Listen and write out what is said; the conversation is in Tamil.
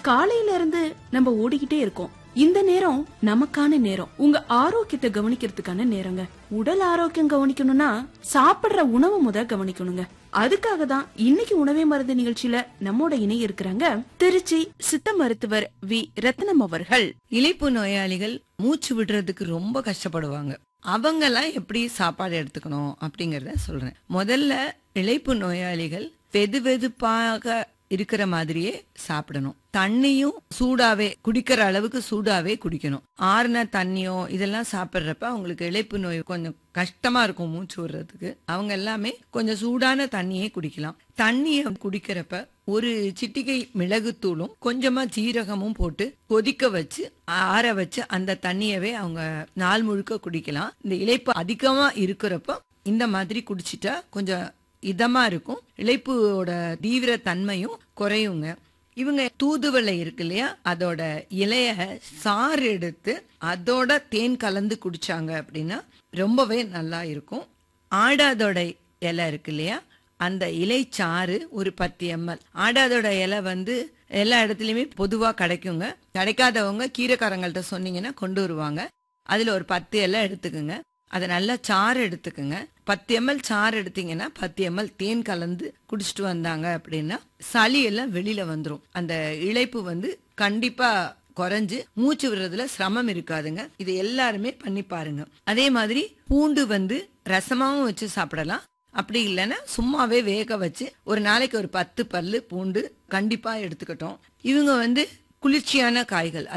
காலையில இருந்து நம்ம ஓடிக்கிட்டே இருக்கோம் இந்த நேரம் நமக்கான நேரம் உங்க ஆரோக்கியத்தை கவனிக்கிறதுக்கான நேரங்க உடல் ஆரோக்கியம் கவனிக்கணும்னா சாப்பிடுற உணவு முத கவனிக்கணுங்க அதுக்காக தான் இன்னைக்கு உணவே மருந்து நிகழ்ச்சியில நம்மோட இணைய இருக்கிறாங்க திருச்சி சித்த மருத்துவர் வி ரத்னம் அவர்கள் இளைப்பு நோயாளிகள் மூச்சு விடுறதுக்கு ரொம்ப கஷ்டப்படுவாங்க அவங்கெல்லாம் எப்படி சாப்பாடு எடுத்துக்கணும் அப்படிங்கறத சொல்றேன் முதல்ல இளைப்பு நோயாளிகள் வெது வெதுப்பாக இருக்கிற மாதிரியே சாப்பிடணும் தண்ணியும் சூடாவே குடிக்கிற அளவுக்கு சூடாவே குடிக்கணும் ஆறுன தண்ணியோ இதெல்லாம் சாப்பிட்றப்ப அவங்களுக்கு இளைப்பு நோய் கொஞ்சம் கஷ்டமா இருக்கும் மூச்சு விடுறதுக்கு அவங்க எல்லாமே கொஞ்சம் சூடான தண்ணியே குடிக்கலாம் தண்ணியை குடிக்கிறப்ப ஒரு சிட்டிகை மிளகுத்தூளும் கொஞ்சமா ஜீரகமும் போட்டு கொதிக்க வச்சு ஆற வச்சு அந்த தண்ணியவே அவங்க நாள் முழுக்க குடிக்கலாம் இந்த இளைப்பு அதிகமா இருக்கிறப்ப இந்த மாதிரி குடிச்சிட்டா கொஞ்சம் இதமா இருக்கும் இளைப்போட தீவிர தன்மையும் குறையுங்க இவங்க தூதுவளை இருக்கு இல்லையா அதோட இலைய சாறு எடுத்து அதோட தேன் கலந்து குடிச்சாங்க அப்படின்னா ரொம்பவே நல்லா இருக்கும் ஆடாதோட இலை இருக்கு இல்லையா அந்த இலை சாறு ஒரு பத்து எம்எல் ஆடாதோட இலை வந்து எல்லா இடத்துலயுமே பொதுவா கிடைக்குங்க கிடைக்காதவங்க கீரைக்காரங்கள்ட்ட சொன்னீங்கன்னா கொண்டு வருவாங்க அதுல ஒரு பத்து இலை எடுத்துக்குங்க அதை நல்லா சாறு எடுத்துக்குங்க பத்து எம்எல் சாறு எடுத்தீங்கன்னா பத்து எம்எல் தேன் கலந்து குடிச்சிட்டு வந்தாங்க அப்படின்னா சளி எல்லாம் வெளியில வந்துரும் அந்த இழைப்பு வந்து கண்டிப்பா குறைஞ்சு மூச்சு விடுறதுல சிரமம் இருக்காதுங்க இது எல்லாருமே பண்ணி பாருங்க அதே மாதிரி பூண்டு வந்து ரசமாவும் வச்சு சாப்பிடலாம் அப்படி இல்லைன்னா சும்மாவே வேக வச்சு ஒரு நாளைக்கு ஒரு பத்து பல்லு பூண்டு கண்டிப்பா எடுத்துக்கட்டும் இவங்க வந்து குளிர்ச்சியான காய்கள்